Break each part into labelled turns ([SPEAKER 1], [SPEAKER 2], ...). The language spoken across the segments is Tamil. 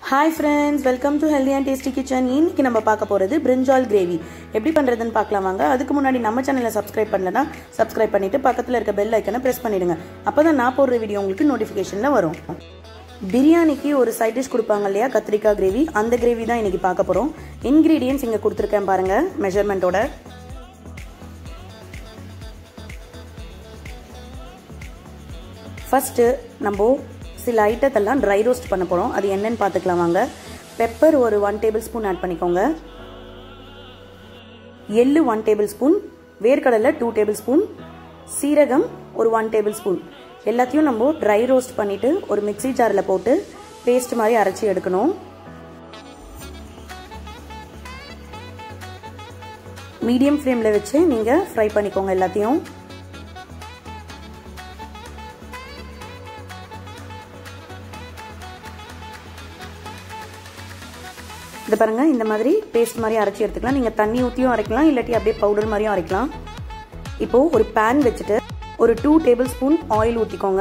[SPEAKER 1] hi friends welcome to healthy and tasty kitchen இன்னைக்கு நம்ம பார்க்க போகிறது பிரிஞ்சால் கிரேவி எப்படி பண்ணுறதுன்னு பார்க்கலாம் வாங்க அதுக்கு முன்னாடி நம்ம சேனலை சப்ஸ்கிரைப் பண்ணலனா சப்ஸ்கிரைப் பண்ணிவிட்டு பக்கத்தில் இருக்க பெல் ஐக்கனை ப்ரெஸ் பண்ணிடுங்க அப்போ தான் நான் போடுற வீடியோ உங்களுக்கு நோட்டிஃபிகேஷனில் வரும் பிரியாணிக்கு ஒரு சைட் டிஷ் கொடுப்பாங்க இல்லையா கத்திரிக்காய் கிரேவி அந்த கிரேவி தான் இன்னைக்கு பார்க்க போகிறோம் இன்க்ரீடியன்ஸ் இங்கே கொடுத்துருக்கேன் பாருங்கள் மெஷர்மெண்ட்டோட ஃபஸ்ட்டு நம்ம சில ஐட்டத்தெல்லாம் ட்ரை ரோஸ்ட் பண்ண போகிறோம் அது என்னன்னு பார்த்துக்கலாம் வாங்க பெப்பர் ஒரு ஒன் டேபிள் ஸ்பூன் ஆட் பண்ணிக்கோங்க எள்ளு ஒன் டேபிள் ஸ்பூன் வேர்க்கடலை டூ டேபிள் ஸ்பூன் சீரகம் ஒரு ஒன் டேபிள் ஸ்பூன் எல்லாத்தையும் நம்ம ட்ரை ரோஸ்ட் பண்ணிவிட்டு ஒரு மிக்சி ஜாரில் போட்டு பேஸ்ட் மாதிரி அரைச்சி எடுக்கணும் மீடியம் ஃப்ளேமில் வச்சு நீங்கள் ஃப்ரை பண்ணிக்கோங்க எல்லாத்தையும் இது பாருங்க இந்த மாதிரி பேஸ்ட் மாதிரி அரைச்சி எடுத்துக்கலாம் நீங்கள் தண்ணி ஊற்றியும் அரைக்கலாம் இல்லாட்டி அப்படியே பவுடர் மாதிரியும் அரைக்கலாம் இப்போ ஒரு பேன் வச்சுட்டு ஒரு டூ டேபிள் ஸ்பூன் ஆயில் ஊற்றிக்கோங்க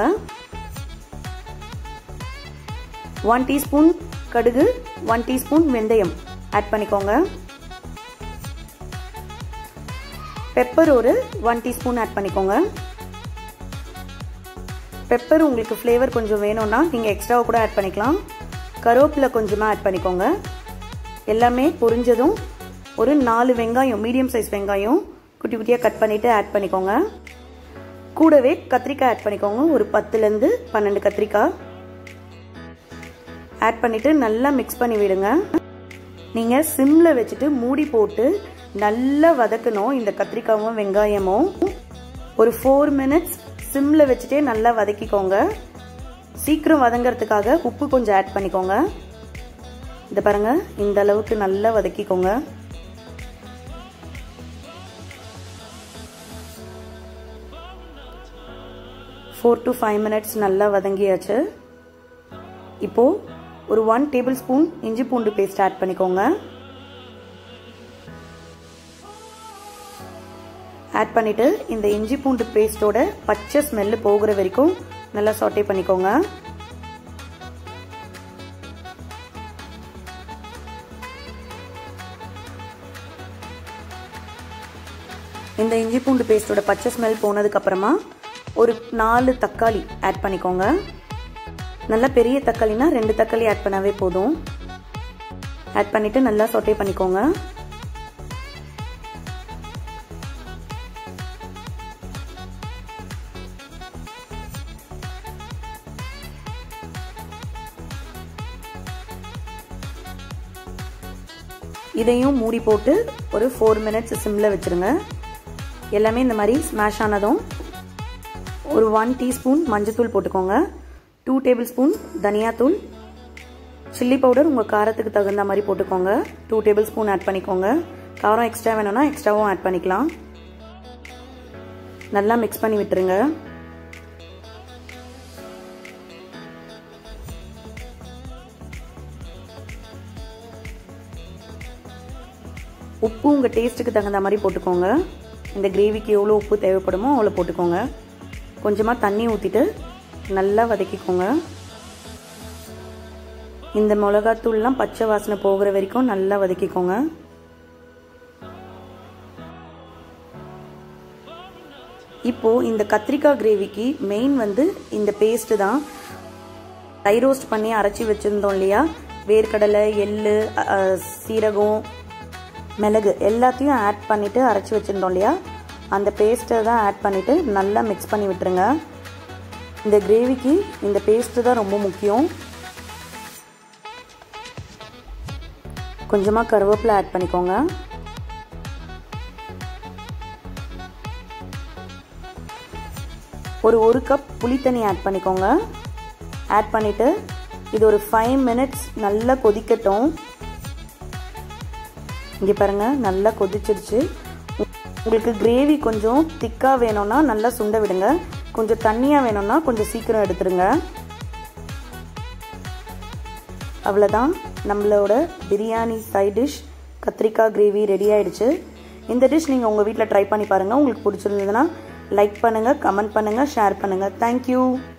[SPEAKER 1] ஒன் டீஸ்பூன் கடுகு ஒன் டீஸ்பூன் வெந்தயம் ஆட் பண்ணிக்கோங்க பெப்பர் ஒரு ஒன் டீஸ்பூன் ஆட் பண்ணிக்கோங்க பெப்பர் உங்களுக்கு ஃப்ளேவர் கொஞ்சம் வேணும்னா நீங்கள் எக்ஸ்ட்ராவாக கூட ஆட் பண்ணிக்கலாம் கருவேப்பிலை கொஞ்சமாக ஆட் பண்ணிக்கோங்க எல்லாமே பொரிஞ்சதும் ஒரு நாலு வெங்காயம் மீடியம் சைஸ் வெங்காயம் குட்டி குட்டியாக கட் பண்ணிவிட்டு ஆட் பண்ணிக்கோங்க கூடவே கத்திரிக்காய் ஆட் பண்ணிக்கோங்க ஒரு பத்துலேருந்து பன்னெண்டு கத்திரிக்காய் ஆட் பண்ணிவிட்டு நல்லா மிக்ஸ் பண்ணி விடுங்க நீங்கள் சிம்மில் வச்சுட்டு மூடி போட்டு நல்லா வதக்கணும் இந்த கத்திரிக்காயும் வெங்காயமும் ஒரு ஃபோர் மினிட்ஸ் சிம்மில் வச்சுட்டே நல்லா வதக்கிக்கோங்க சீக்கிரம் வதங்கிறதுக்காக உப்பு கொஞ்சம் ஆட் பண்ணிக்கோங்க இந்த பாருங்க இந்த அளவுக்கு நல்லா வதக்கிக்கோங்க ஃபோர் டு ஃபைவ் மினிட்ஸ் நல்லா வதங்கியாச்சு இப்போ ஒரு ஒன் டேபிள் ஸ்பூன் இஞ்சி பூண்டு பேஸ்ட் ஆட் பண்ணிக்கோங்க ஆட் பண்ணிட்டு இந்த இஞ்சி பூண்டு பேஸ்டோட பச்சை ஸ்மெல்லு போகிற வரைக்கும் நல்லா சாட்டே பண்ணிக்கோங்க இந்த இஞ்சி பூண்டு பேஸ்டோட பச்சை ஸ்மெல் போனதுக்கு அப்புறமா ஒரு நாலு தக்காளி ஆட் பண்ணிக்கோங்க நல்லா பெரிய தக்காளினா ரெண்டு தக்காளி ஆட் பண்ணாவே போதும் ஆட் பண்ணிட்டு நல்லா சொட்டே பண்ணிக்கோங்க இதையும் மூடி போட்டு ஒரு ஃபோர் மினிட்ஸ் சிம்மில் வச்சுருங்க எல்லாமே இந்த மாதிரி ஸ்மாஷ் ஆனதும் ஒரு ஒன் டீஸ்பூன் மஞ்சத்தூள் போட்டுக்கோங்க டூ டேபிள் ஸ்பூன் தனியாத்தூள் சில்லி பவுடர் உங்கள் காரத்துக்கு தகுந்த மாதிரி போட்டுக்கோங்க டூ டேபிள் ஸ்பூன் ஆட் பண்ணிக்கோங்க காரம் எக்ஸ்ட்ரா வேணும்னா எக்ஸ்ட்ராவும் ஆட் பண்ணிக்கலாம் நல்லா மிக்ஸ் பண்ணி விட்டுருங்க உப்பு உங்கள் டேஸ்ட்டுக்கு தகுந்த மாதிரி போட்டுக்கோங்க இந்த கிரேவிக்கு எவ்வளோ உப்பு தேவைப்படுமோ அவ்வளோ போட்டுக்கோங்க கொஞ்சமாக தண்ணி ஊற்றிட்டு நல்லா வதக்கிக்கோங்க இந்த மிளகாத்தூள்லாம் பச்சை வாசனை போகிற வரைக்கும் நல்லா வதக்கிக்கோங்க இப்போது இந்த கத்திரிக்காய் கிரேவிக்கு மெயின் வந்து இந்த பேஸ்ட்டு தான் ட்ரை ரோஸ்ட் பண்ணி அரைச்சி வச்சுருந்தோம் இல்லையா வேர்க்கடலை எள் சீரகம் மிளகு எல்லாத்தையும் ஆட் பண்ணிவிட்டு அரைச்சி வச்சுருந்தோம் இல்லையா அந்த பேஸ்ட்டை தான் ஆட் பண்ணிவிட்டு நல்லா மிக்ஸ் பண்ணி விட்டுருங்க இந்த கிரேவிக்கு இந்த பேஸ்ட்டு தான் ரொம்ப முக்கியம் கொஞ்சமாக கருவேப்பிலை ஆட் பண்ணிக்கோங்க ஒரு ஒரு கப் புளித்தண்ணி ஆட் பண்ணிக்கோங்க ஆட் பண்ணிவிட்டு இது ஒரு ஃபைவ் மினிட்ஸ் நல்லா கொதிக்கட்டும் இங்கே பாருங்கள் நல்லா கொதிச்சிருச்சு உங்களுக்கு கிரேவி கொஞ்சம் திக்காக வேணும்னா நல்லா சுண்ட விடுங்க கொஞ்சம் தண்ணியாக வேணும்னா கொஞ்சம் சீக்கிரம் எடுத்துருங்க அவ்வளோதான் நம்மளோட பிரியாணி சைட் டிஷ் கத்திரிக்காய் கிரேவி ரெடி ஆயிடுச்சு இந்த டிஷ் நீங்கள் உங்கள் வீட்டில் ட்ரை பண்ணி பாருங்கள் உங்களுக்கு பிடிச்சிருந்ததுன்னா லைக் பண்ணுங்கள் கமெண்ட் பண்ணுங்கள் ஷேர் பண்ணுங்கள் தேங்க்யூ